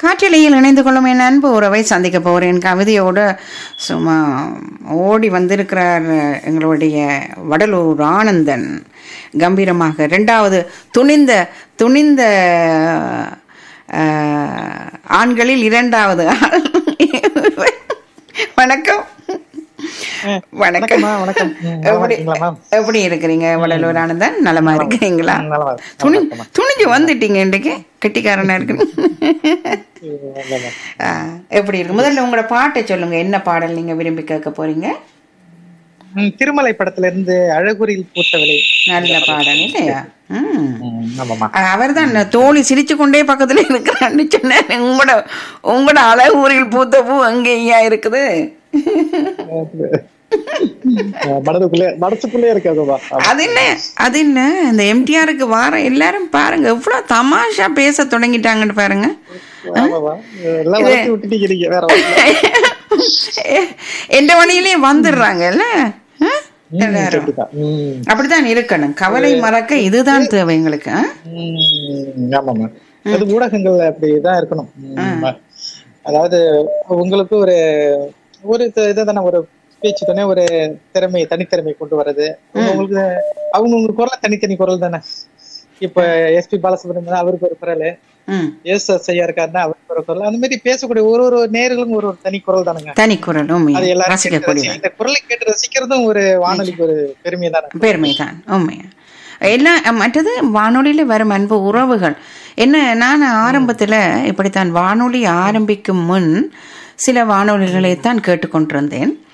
காற்றிலையில் இணைந்து கொள்ளும் என் அன்பு உறவை சந்திக்க போகிறேன் கவிதையோடு சும்மா ஓடி வந்திருக்கிறார் எங்களுடைய வடலூர் ஆனந்தன் கம்பீரமாக ரெண்டாவது துணிந்த துணிந்த அஹ், ஆண்களில் இரண்டாவது ஆள் வணக்கம் வணக்கம் வணக்கம்மா, வணக்கம். ம், நலமா எப்படி இருக்கீங்களா, மேம்? எப்படி இருக்கிறீங்க வடலூர் ஆனந்தன் நலமா இருக்கிறீங்களா ம், நலமா இருக்கு. துணி நலமா இருக்குமா. துணிஞ்சு வந்துட்டீங்க இன்றைக்கு கெட்டிக்காரனா இருக்கு இல்ல, மேம். ஆ, எப்படி இருக்கு முதல்ல உங்களோட பாட்டை சொல்லுங்க என்ன பாடல் நீங்க விரும்பி கேட்க போறீங்க ம், திருமலை படத்துல இருந்து அழகுரியில் பூத்தவளை நல்ல பாடல் இல்லையா ம் ம், ஆமாம்மா அவர் தான் தோழி சிரிச்சு கொண்டே பக்கத்துல இருக்கிறான்னு சொன்னார் உங்களோட உங்களோட அழகூரில் பூத்த பூ அங்கே ஐயா இருக்குது அஹ், மனதுக்குள்ளே மனசுக்குள்ளே இருக்காதுமா அது என்ன அது என்ன இந்த எம்டிஆருக்கு வார எல்லாரும் பாருங்க எவ்வளவு தமாஷா பேச தொடங்கிட்டாங்கன்னு பாருங்க ஆமாமா எல்லாம் வளர்த்து விட்டுட்டீங்க நீங்க வேற வழி இல்ல. எந்த வழியிலயும் வந்துடுறாங்கல்ல ஆ? ம், எல்லாரும் கண்டிப்பா. ம், அப்படித்தான் இருக்கணும் கவலை மறக்க இதுதான் தேவை எங்களுக்கு ஆ? ம், ஆமாம்மா அது ஊடகங்கள்ல அப்படிதான் இருக்கணும் ம், அதாவது உங்களுக்கு ஒரு ஒரு த- இதுதானே ஒரு பேச்சு தானே ஒரு திறமை தனித்திறமை கொண்டு வர்றது உங்களுக்கு அவங்க உங்க குரல் தனித்தனி குரல் தானே இப்ப எஸ்பி பாலசுப்ரமணியன் அவருக்கு ஒரு குரல் ம் எஸ் எஸ் ஐயா இருக்காருன்னா அவருக்கு ஒரு குரல் அந்த மாதிரி பேசக்கூடிய ஒரு ஒரு நேர்களும் ஒரு ஒரு தனி குரல் தானுங்க தனி குரலும் அது எல்லாரும் கேட்டு ரசிக்கக்கூடிய ரசி- இந்த குரலை கேட்டு ரசிக்கிறதும் ஒரு வானொலிக்கு ஒரு பெருமை தானே பெருமைதான் உண்மையா எல்லாம் மற்றது வானொலியில வரும் அன்பு உறவுகள் என்ன நான் ஆரம்பத்துல இப்படித்தான் வானொலி ஆரம்பிக்கும் முன் சில வானொலிகளை தான் கேட்டுக்கொண்டிருந்தேன்